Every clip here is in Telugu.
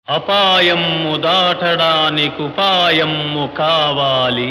అపాయమ్ము దాటడానికుపాయమ్ము కావాలి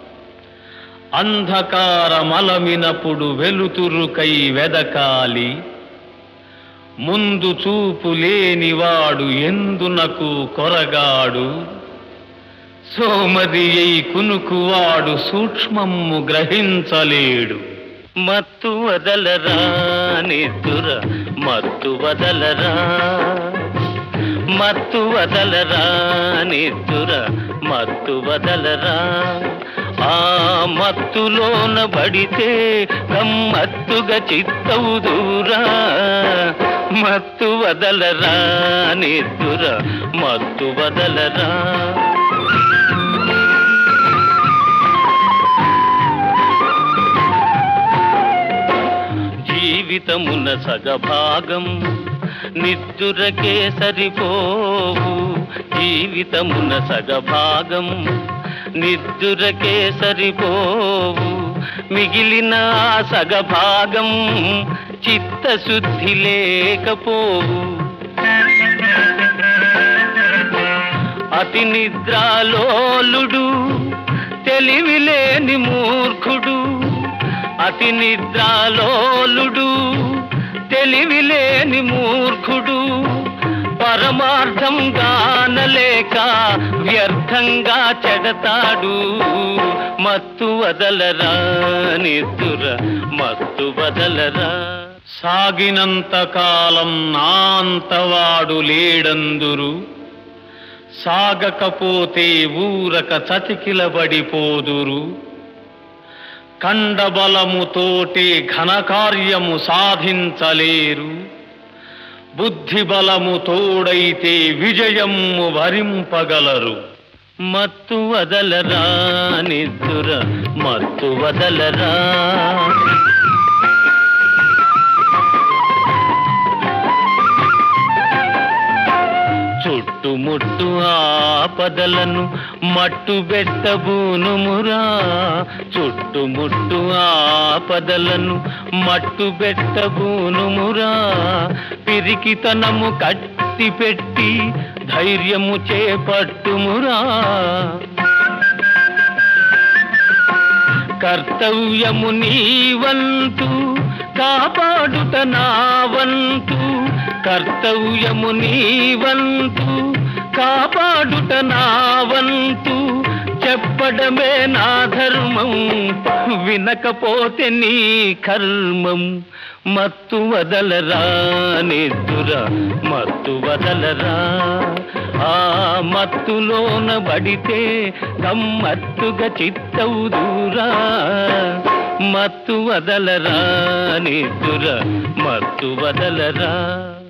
అంధకారమలమినప్పుడు వెలుతురుకై వెదకాలి ముందు చూపు లేనివాడు ఎందునకు కొరగాడు సోమది అయి కునుకువాడు సూక్ష్మమ్ము గ్రహించలేడు మత్తు వదలరా నిద్దుర మత్తు వదలరా మత్తు వదలరా నిద్దుర మత్తు వదలరా ఆ మత్తులోన పడితే గమ్మత్తుగా చిత్తవుదూరా మత్తు వదలరా నిద్దుర మత్తు వదలరా జీవితమున సగభాగం నిద్దురకే సరిపోవు జీవితమున సగభాగం నిద్దురకే సరిపోవు మిగిలిన ఆ సగభాగం చిత్తశుద్ధి లేకపోవు అతి నిద్రాలోలుడు తెలివిలేని మూర్ఖుడు అతి నిద్రాలోలుడు తెలివిలేని మూర్ఖుడు పరమార్థం గానలేక వ్యర్థంగా చెడతాడు మత్తు వదలరా నిద్దుర మత్తు వదలరా సాగినంత కాలం నాంతవాడు లేడందురు సాగకపోతే ఊరక చతికిలబడిపోదురు కండబలముతోటే ఘనకార్యము సాధించలేరు బుద్ధి బలము తోడైతే విజయము వరింపగలరు మత్తు వదలరా నిద్దుర మత్తు వదలరా చుట్టుముట్టు ఆపదలను మట్టు బెట్టబూనుమురా చుట్టుముట్టు ఆపదలను మట్టు బెట్టబూనుమురా పిరికితనము కట్టి పెట్టి ధైర్యము చేపట్టుమురా కర్తవ్యము నీ వంతు కాపాడుట నా వంతు కర్తవ్యము నీ వంతు కాపాడుట నా వంతు చెప్పడమే నా ధర్మం వినకపోతే నీ కర్మం మత్తు వదలరా నిద్దుర మత్తు వదలరా ఆ మత్తులోన పడితే గమ్మత్తుగా చిత్తవుదూరా మత్తు వదలరా నిద్దుర మత్తు వదలరా